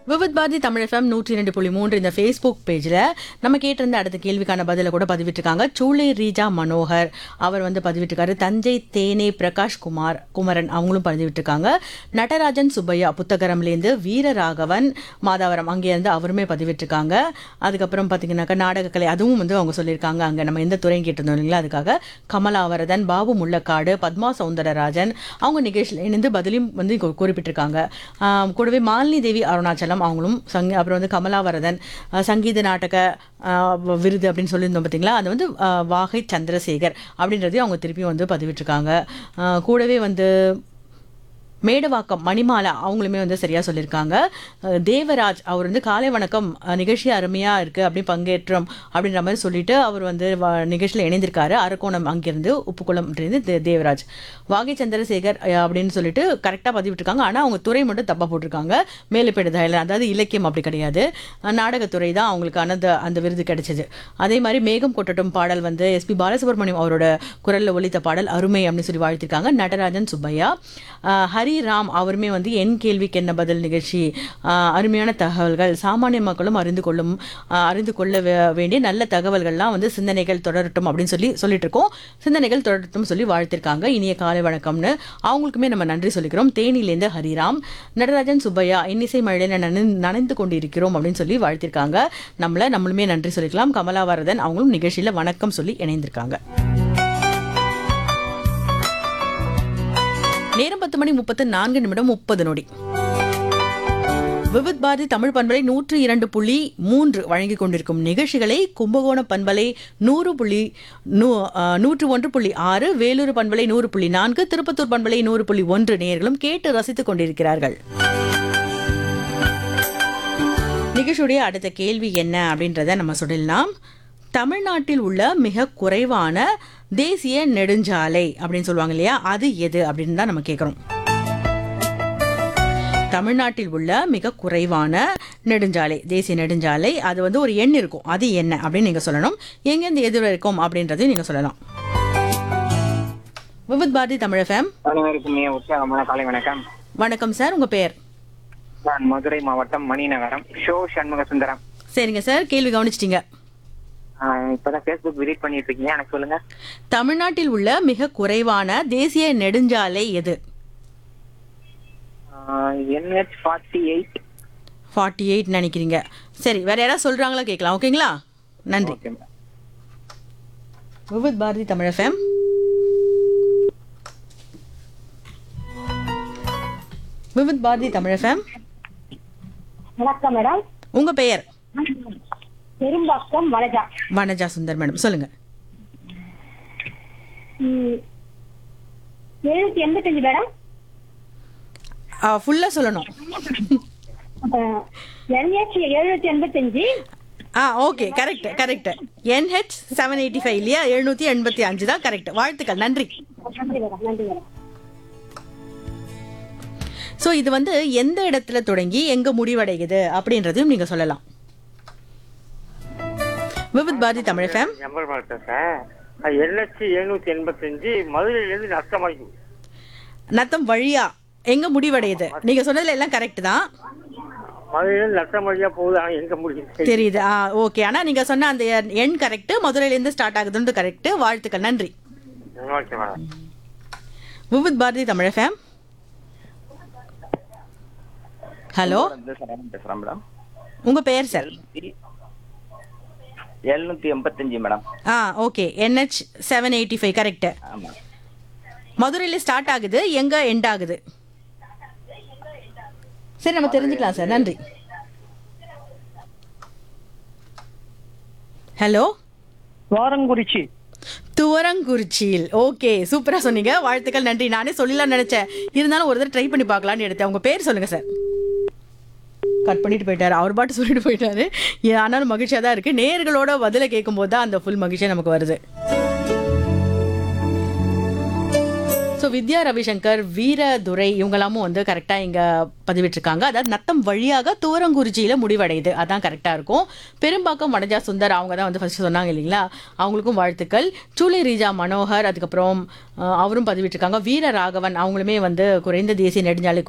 Vividh Bharati Tamil FM நூற்றி ரெண்டு புள்ளி மூன்று இந்த ஃபேஸ்புக் பேஜில் நம்ம கேட்டிருந்த அடுத்த கேள்விக்கான பதிலை கூட பதிவிட்டிருக்காங்க சூளை ரீஜா மனோகர் அவர் வந்து பதிவிட்டிருக்காரு தஞ்சை தேனே பிரகாஷ் குமார் குமரன் அவங்களும் பதிவிட்டிருக்காங்க நடராஜன் சுப்பையா புத்தகரம்லேருந்து வீரராகவன் மாதாவரம் அங்கேருந்து அவருமே பதிவிட்டிருக்காங்க அதுக்கப்புறம் பார்த்தீங்கன்னாக்கா நாடகக்கலை அதுவும் வந்து அவங்க சொல்லியிருக்காங்க அங்கே நம்ம எந்த துறையும் கேட்டிருந்தோம் இல்லைங்களா அதுக்காக கமலாவரதன் பாபு முள்ளக்காடு பத்மா சௌந்தரராஜன் அவங்க நிகழ்ச்சியில் இணைந்து பதிலையும் வந்து கு- குறிப்பிட்டிருக்காங்க ஆம், கூடவே மாலினி தேவி அருணாச்சலம் அவங்களும் சங் அப்புறம் வந்து கமலாவரதன் அஹ், சங்கீத நாடக அஹ், வ- விருது அப்படின்னு சொல்லியிருந்தோம் பார்த்தீங்களா அது வந்து அஹ், வாகை சந்திரசேகர் அப்படின்றதையும் அவங்க திருப்பியும் வந்து பதிவிட்டிருக்காங்க அஹ், கூடவே வந்து மேடவாக்கம் மணிமாலா அவங்களுமே வந்து சரியாக சொல்லியிருக்காங்க அஹ் தேவராஜ் அவர் வந்து காலை வணக்கம் அஹ் நிகழ்ச்சி அருமையாக இருக்குது அப்படி பங்கேற்றோம் அப்படின்ற மாதிரி சொல்லிட்டு அவர் வந்து வ- நிகழ்ச்சியில் இணைந்திருக்காரு அரக்கோணம் அங்கிருந்து உப்புக்குளம் தே தேவராஜ் வாகை சந்திரசேகர் அஹ் அப்படின்னு சொல்லிட்டு கரெக்டாக பதிவிட்டிருக்காங்க ஆனால் அவங்க துறை மட்டும் தப்பாக போட்டிருக்காங்க மேலுப்பேடு தயல அதாவது இலக்கியம் அப்படி கிடையாது அஹ் நாடகத்துறை தான் அவங்களுக்கான அந்த அந்த விருது கிடைச்சது அதே மாதிரி மேகம் கொட்டட்டும் பாடல் வந்து எஸ்பி பாலசுப்ரமணியம் அவரோட குரலில் ஒலித்த பாடல் அருமை அப்படின்னு சொல்லி வாழ்த்திருக்காங்க நடராஜன் சுப்பையா அஹ் ஹரிராம் அவருமே வந்து என் கேள்விக்கு என்ன பதில் நிகழ்ச்சி அஹ் அருமையான தகவல்கள் சாமானிய மக்களும் அறிந்து கொள்ளும் அஹ் அறிந்து கொள்ள வே- வேண்டிய நல்ல தகவல்கள்லாம் வந்து சிந்தனைகள் தொடரட்டும் அப்படின்னு சொல்லி சொல்லிட்டு இருக்கோம் சிந்தனைகள் தொடரட்டும் சொல்லி வாழ்த்திருக்காங்க இனிய காலை வணக்கம்னு அவங்களுக்குமே நம்ம நன்றி சொல்லிக்கிறோம் தேனியிலேருந்து ஹரிராம் நடராஜன் சுப்பையா இன்னிசை மழையில நனை நனைந்து கொண்டிருக்கிறோம் அப்படின்னு சொல்லி வாழ்த்திருக்காங்க நம்மள நம்மளுமே நன்றி சொல்லிக்கலாம் கமலாவரதன் அவங்களும் நிகழ்ச்சியில வணக்கம் சொல்லி இணைந்திருக்காங்க நேரம் பத்து மணி முப்பத்து நான்கு நிமிடம் முப்பது நொடி விவித் பாரதி தமிழ் பண்பலை நூற்று இரண்டு புள்ளி மூன்று வழங்கி கொண்டிருக்கும் நிகழ்ச்சிகளை கும்பகோணம் பண்பலை நூறு புள்ளி நூ ஆ, நூற்று ஒன்று புள்ளி ஆறு வேலூர் பண்பலை நூறு புள்ளி நான்கு திருப்பத்தூர் பண்பலை நூறு புள்ளி ஒன்று நேயர்களும் கேட்டு ரசித்துக் கொண்டிருக்கிறார்கள் நிகழ்ச்சியுடைய அடுத்த கேள்வி என்ன அப்படின்றத நம்ம சொல்லலாம் தமிழ்நாட்டில் உள்ள மிக குறைவான தேசிய நெடுஞ்சாலை அப்படின்னு சொல்லுவாங்க இல்லையா அது எது அப்படின்னு தான் நம்ம கேட்குறோம் தமிழ்நாட்டில் உள்ள மிக குறைவான நெடுஞ்சாலை தேசிய நெடுஞ்சாலை அது வந்து ஒரு எண் இருக்கும் அது என்ன அப்படின்னு நீங்க சொல்லணும் எங்கேருந்து எது வரைக்கும் அப்படின்றதையும் நீங்க சொல்லலாம் விவித் பாரதி தமிழ் எஃப்எம் அனைவருக்கும் மிக உற்சாகமான காலை வணக்கம் வணக்கம் சார் உங்க பெயர் நான் மதுரை மாவட்டம் மணிநகரம் ஷோ சண்முக சுந்தரம் சரிங்க சார் கேள்வி கவனிச்சிட்டீங்க ஆஹ் இப்பதான் ஃபேஸ்புக் விசிட் பண்ணிட்டு இருக்கீங்க எனக்கு சொல்லுங்க தமிழ்நாட்டில் உள்ள மிக குறைவான தேசிய நெடுஞ்சாலை எது NH forty eight forty eight நினைக்கிறீங்க சரி வேற யாராவது சொல்றாங்களா கேட்கலாம் ஓகேங்களா நன்றி okay Vividh Bharati Tamil FM Vividh Bharati Tamil FM வணக்கம் மேடம் உங்க பெயர் பெரும்பாக்கம் வனஜா வனஜா சுந்தர் மேடம் சொல்லுங்க ம், எழுநூத்தி எண்பத்தஞ்சு மேடம் ஃபுல்லா சொல்லணும் என்ஹெச் எழுநூத்தி எண்பத்தஞ்சு ஆ okay correct correct NH seven eighty five இல்லையா எழுநூத்தி எண்பத்தி அஞ்சு தான் கரெக்ட் வாழ்த்துக்கள் நன்றி நன்றி மேடம் நன்றி மேடம் ஸோ இது வந்து எந்த இடத்துல தொடங்கி எங்க முடிவடையுது அப்படின்றதையும் நீங்க சொல்லலாம் விவித் பாரதி தமிழ் எஃப்எம் நம்பர் பார்த்தேன் எண்ணூத்தி எழுநூத்தி எண்பத்தஞ்சு மதுரையிலேருந்து நஷ்டமாகி நத்தம் வழியா எங்க முடிவடையுது நீங்க சொன்னதுல எல்லாம் கரெக்ட் தான் மதுரையிலேருந்து நஷ்டம் வழியா போகுது ஆனால் எங்க முடியும் தெரியுது ஆ ஓகே ஆனா நீங்க சொன்ன அந்த எண் கரெக்ட் மதுரையில இருந்து ஸ்டார்ட் ஆகுதுன்னு கரெக்ட் வாழ்த்துக்கள் நன்றி okay madam Vividh Bharati Tamil FM hello பேசுறேன் மேடம் உங்க பெயர் சார் எழுநூத்தி எண்பத்தஞ்சு மேடம் ஆ okay NH seven eighty five correct ஆமா மதுரையில் ஸ்டார்ட் ஆகுது எங்க எண்ட் ஆகுது சரி நம்ம தெரிஞ்சுக்கலாம் சார் நன்றி ஹலோ வாரங்குறிச்சி துவரங்குறிச்சியில் ஓகே சூப்பரா சொன்னீங்க வாழ்த்துக்கள் நன்றி நானே சொல்லலாம் நினைச்சேன் இருந்தாலும் ஒரு தடவை ட்ரை பண்ணி பார்க்கலாம்னு எடுத்தேன் உங்க பேர் சொல்லுங்க சார் கட் பண்ணிட்டு போயிட்டாரு அவர் பாட்டு சொல்லிட்டு போயிட்டாரு ஏ, ஆனாலும் மகிழ்ச்சியா தான் இருக்கு நேர்களோட பதில கேட்கும்போது தான் அந்த ஃபுல் மகிழ்ச்சியா நமக்கு வருது ஸோ வித்யா ரவிசங்கர் வீரதுரை இவங்கெல்லாமும் வந்து கரெக்டாக இங்கே பதிவிட்டிருக்காங்க அதாவது நத்தம் வழியாக தூரங்குறிச்சியில் முடிவடையுது அதான் கரெக்டாக இருக்கும் பெரும்பாக்கம் வனஜா சுந்தர் அவங்க தான் வந்து ஃபர்ஸ்ட் சொன்னாங்க இல்லைங்களா அவங்களுக்கும் வாழ்த்துக்கள் சூளை ரீஜா மனோகர் அதுக்கப்புறம் அஹ், அவரும் பதிவிட்டிருக்காங்க வீர ராகவன் அவங்களுமே வந்து குறைந்த தேசிய நெடுஞ்சாலை